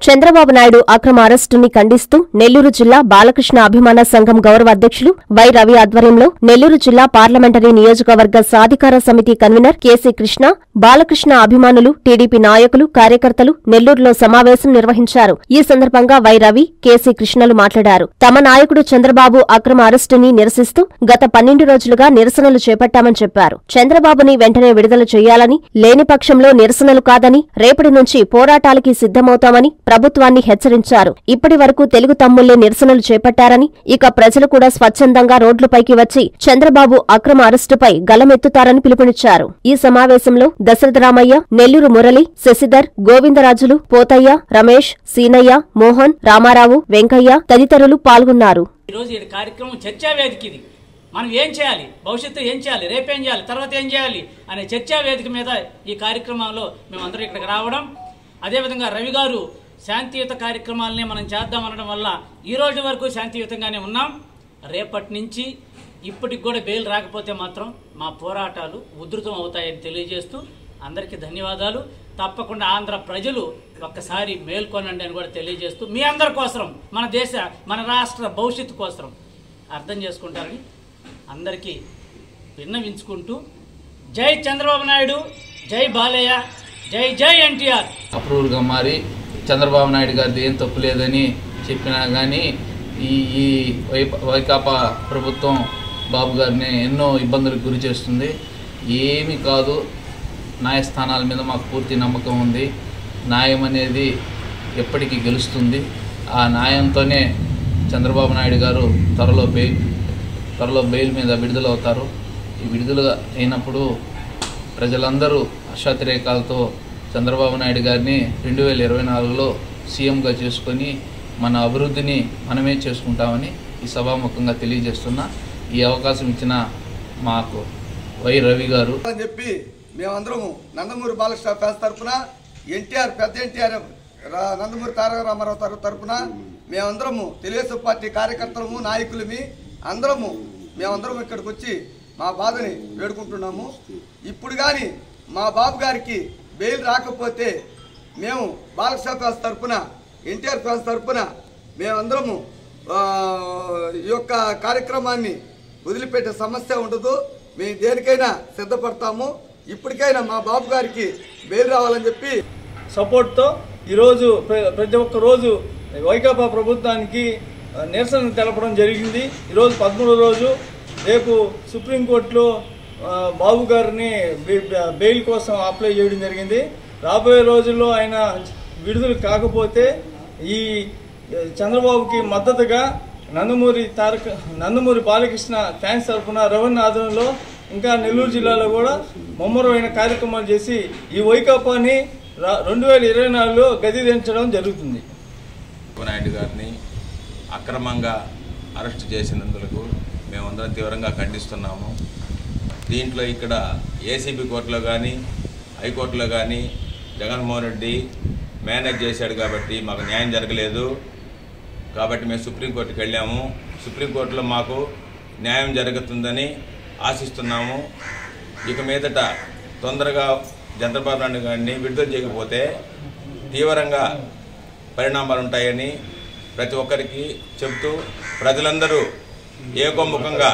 చంద్రబాబు నాయుడు అక్రమ అరెస్టుని ఖండిస్తూ నెల్లూరు జిల్లా బాలకృష్ణ అభిమాన సంఘం గౌరవ అధ్యక్షులు వై రవి ఆధ్వర్యంలో నెల్లూరు జిల్లా పార్లమెంటరీ నియోజకవర్గ సాధికార సమితి కన్వీనర్ కేసీ కృష్ణ బాలకృష్ణ అభిమానులు టీడీపీ నాయకులు కార్యకర్తలు నెల్లూరులో సమావేశం నిర్వహించారు ఈ సందర్భంగా వై రవి కేసీ కృష్ణలు మాట్లాడారు తమ నాయకుడు చంద్రబాబు అక్రమ అరెస్టుని నిరసిస్తూ గత పన్నెండు రోజులుగా నిరసనలు చేపట్టామని చెప్పారు చంద్రబాబుని వెంటనే విడుదల చేయాలని లేని పక్షంలో నిరసనలు కాదని రేపటి నుంచి పోరాటాలకి సిద్ధమవుతామని ప్రభుత్వాన్ని హెచ్చరించారు ఇప్పటి వరకు తెలుగు తమ్ముళ్లే నిరసనలు చేపట్టారని ఇక ప్రజలు కూడా స్వచ్ఛందంగా రోడ్లపైకి వచ్చి చంద్రబాబు అక్రమ అరెస్టుపై గలమెత్తుతారని పిలుపునిచ్చారు ఈ సమావేశంలో దశరథరామయ్య నెల్లూరు మురళి శశిధర్ గోవిందరాజులు పోతయ్య రమేష్ సీనయ్య మోహన్ రామారావు వెంకయ్య తదితరులు పాల్గొన్నారు ఈరోజు ఈ కార్యక్రమం చర్చా వేదిక ఇది మనం ఏం చేయాలి భవిష్యత్తు ఏం చేయాలి రేపేం చేయాలి తర్వాత ఏం చేయాలి అనే చర్చా వేదిక మీద ఈ కార్యక్రమంలో మేమందరం ఇక్కడికి రావడం అదేవిధంగా రవి గారు శాంతియుత కార్యక్రమాలనే మనం చేద్దామనడం వల్ల ఈ రోజు వరకు శాంతియుతంగానే ఉన్నాం రేపటి నుంచి ఇప్పటికి కూడా బెయిల్ రాకపోతే మాత్రం మా పోరాటాలు ఉధృతం అవుతాయని తెలియజేస్తూ అందరికీ ధన్యవాదాలు తప్పకుండా ఆంధ్ర ప్రజలు ఒక్కసారి మేల్కొనండి అని కూడా తెలియజేస్తూ మీ అందరి కోసం మన దేశ మన రాష్ట్ర భవిష్యత్తు కోసం అర్థం చేసుకుంటారని అందరికీ విన్నవించుకుంటూ జై చంద్రబాబు నాయుడు జై బాలయ్య జై జై ఎన్టీఆర్ అప్రూవ్డ్గా మారి చంద్రబాబు నాయుడు గారిది ఏం తప్పు లేదని చెప్పినా కానీ ఈ ఈ వై వైకాపా ప్రభుత్వం బాబు గారిని ఎన్నో ఇబ్బందులకు గురి చేస్తుంది ఏమీ కాదు న్యాయస్థానాల మీద మాకు పూర్తి నమ్మకం ఉంది న్యాయం అనేది ఎప్పటికీ గెలుస్తుంది ఆ న్యాయంతోనే చంద్రబాబు నాయుడు గారు త్వరలో బెయిల్ త్వరలో బెయిల్ మీద విడుదలవుతారు ఈ విడుదల అయినప్పుడు ప్రజలందరూ హర్షాతిరేకాలతో చంద్రబాబు నాయుడు గారిని రెండు వేల ఇరవై నాలుగులో సీఎంగా చేసుకొని మన అభివృద్ధిని మనమే చేసుకుంటామని ఈ సభాముఖంగా తెలియజేస్తున్నా ఈ అవకాశం ఇచ్చిన మాకు వై రవి గారు అని చెప్పి మేమందరము నందమూరి బాలకృష్ణ ఫ్యాన్స్ తరఫున ఎన్టీఆర్ పెద్ద ఎన్టీఆర్ రా- నందమూరి తారక రామారావు తర- తరఫున మేమందరము తెలుగుదేశం పార్టీ కార్యకర్తలము నాయకులమి అందరము మేమందరం ఇక్కడికి వచ్చి మా బాధని వేడుకుంటున్నాము ఇప్పుడు కానీ మా బాబు గారికి బెయిల్ రాకపోతే మేము బాలకృష్ణ ఫ్యాన్స్ తరఫున ఎన్టీఆర్ ఫ్యాన్స్ తరఫున మేమందరము ఆ, ఈ యొక్క కార్యక్రమాన్ని వదిలిపెట్టే సమస్య ఉండదు మేము దేనికైనా సిద్ధపడతాము ఇప్పటికైనా మా బాబు గారికి బెయిల్ రావాలని చెప్పి సపోర్ట్తో ఈరోజు ప్ర- ప్రతి ఒక్క రోజు వైకాపా ప్రభుత్వానికి ఆ, నిరసన తెలపడం జరిగింది ఈరోజు పదమూడో రోజు రేపు సుప్రీంకోర్టులో ఆ, బాబు గారిని బె- బెయిల్ కోసం అప్లై చేయడం జరిగింది రాబోయే రోజుల్లో ఆయన విడుదల కాకపోతే ఈ చంద్రబాబుకి మద్దతుగా నందమూరి తారక నందమూరి బాలకృష్ణ ఫ్యాన్స్ తరఫున రవణ ఆధ్వర్యంలో ఇంకా నెల్లూరు జిల్లాలో కూడా ముమ్మరమైన కార్యక్రమాలు చేసి ఈ వైకాపాని రా- రెండు వేల ఇరవై నాలుగులో గది దించడం జరుగుతుంది చంద్రబాబు నాయుడు గారిని అక్రమంగా అరెస్ట్ చేసినందుకు మేమందరం తీవ్రంగా ఖండిస్తున్నాము దీంట్లో ఇక్కడ ఏసీబీ కోర్టులో కానీ హైకోర్టులో కానీ జగన్మోహన్ రెడ్డి మేనేజ్ చేశాడు కాబట్టి మాకు న్యాయం జరగలేదు కాబట్టి మేము సుప్రీంకోర్టుకి వెళ్ళాము సుప్రీంకోర్టులో మాకు న్యాయం జరుగుతుందని ఆశిస్తున్నాము ఇక మీదట తొందరగా చంద్రబాబు నాయుడు గారిని విడుదల చేయకపోతే తీవ్రంగా పరిణామాలు ఉంటాయని ప్రతి ఒక్కరికి చెబుతూ ప్రజలందరూ ఏకోముఖంగా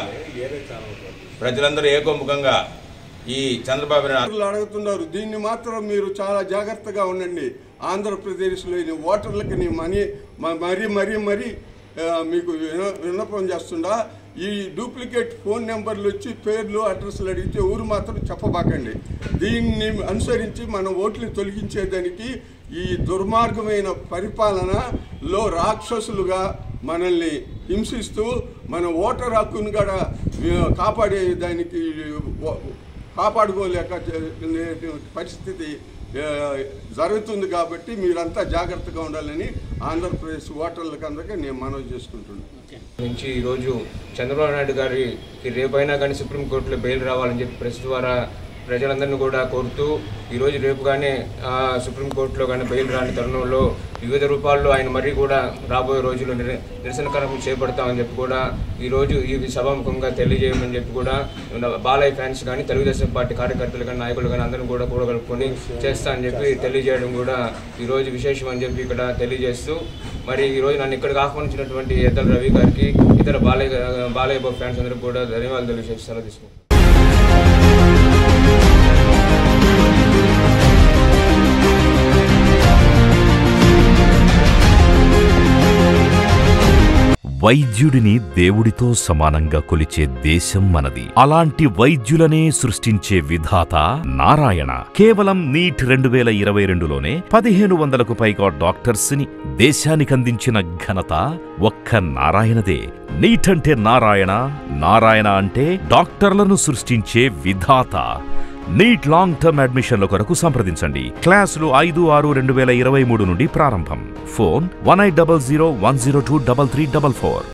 ప్రజలందరూ ఏకోముఖంగా ఈ చంద్రబాబు నాయుడు ఓటర్లు అడుగుతున్నారు దీన్ని మాత్రం మీరు చాలా జాగ్రత్తగా ఉండండి ఆంధ్రప్రదేశ్లో ఈ ఓటర్లకి నీ మనీ మ- మరీ మరీ మరీ ఆ, మీకు విన- విన్నపం చేస్తుండా ఈ డూప్లికేట్ ఫోన్ నెంబర్లు వచ్చి పేర్లు అడ్రస్లు అడిగితే ఊరు మాత్రం చెప్పబాకండి దీన్ని అనుసరించి మన ఓట్లు తొలగించేదానికి ఈ దుర్మార్గమైన పరిపాలనలో రాక్షసులుగా మనల్ని హింసిస్తూ మన ఓటర్ హక్కును కూడా ఆ, కాపాడే దానికి ఓ- కాపాడుకోలేక చే- పరిస్థితి ఆ, జరుగుతుంది కాబట్టి మీరంతా జాగ్రత్తగా ఉండాలని ఆంధ్రప్రదేశ్ ఓటర్లకు అందరికీ నేను మనవి చేసుకుంటున్నాను నుంచి ఈరోజు చంద్రబాబు నాయుడు గారికి రేపైనా కానీ సుప్రీంకోర్టులో బెయిల్ రావాలని చెప్పి ప్రెస్ ద్వారా ప్రజలందరినీ కూడా కోరుతూ ఈరోజు రేపు కానీ ఆ, సుప్రీంకోర్టులో కానీ బెయిల్ రాని తరుణంలో వివిధ రూపాల్లో ఆయన మరీ కూడా రాబోయే రోజుల్లో నిర- నిరసన కార్యక్రమం చేపడతామని చెప్పి కూడా ఈరోజు ఈ సభాముఖంగా తెలియజేయమని చెప్పి కూడా బాలయ్య ఫ్యాన్స్ కానీ తెలుగుదేశం పార్టీ కార్యకర్తలు కానీ నాయకులు కానీ అందరిని కూడా కూడగలుపుకొని చేస్తా అని చెప్పి తెలియజేయడం కూడా ఈరోజు విశేషం అని చెప్పి ఇక్కడ తెలియజేస్తూ మరి ఈరోజు నన్ను ఇక్కడికి ఆహ్వానించినటువంటి ఎద్దల రవి గారికి ఇతర బాలయ్య బాలయ్య బాబు ఫ్యాన్స్ అందరికీ కూడా ధన్యవాదాలు తెలియజేసి సెలవు తీసుకుంటాను వైద్యుడిని దేవుడితో సమానంగా కొలిచే దేశం మనది అలాంటి వైద్యులనే సృష్టించే విధాత నారాయణ కేవలం నీట్ రెండు వేల ఇరవై రెండులోనే పదిహేను వందలకు పైగా డాక్టర్స్ ని దేశానికందించిన ఘనత ఒక్క నారాయణదే నీట్ అంటే నారాయణ నారాయణ అంటే డాక్టర్లను సృష్టించే విధాత నీట్ లాంగ్ టర్మ్ అడ్మిషన్ల కొరకు సంప్రదించండి క్లాసులు ఐదు ఆరు రెండు వేల ఇరవై మూడు నుండి ప్రారంభం phone one eight double zero one zero two double three double four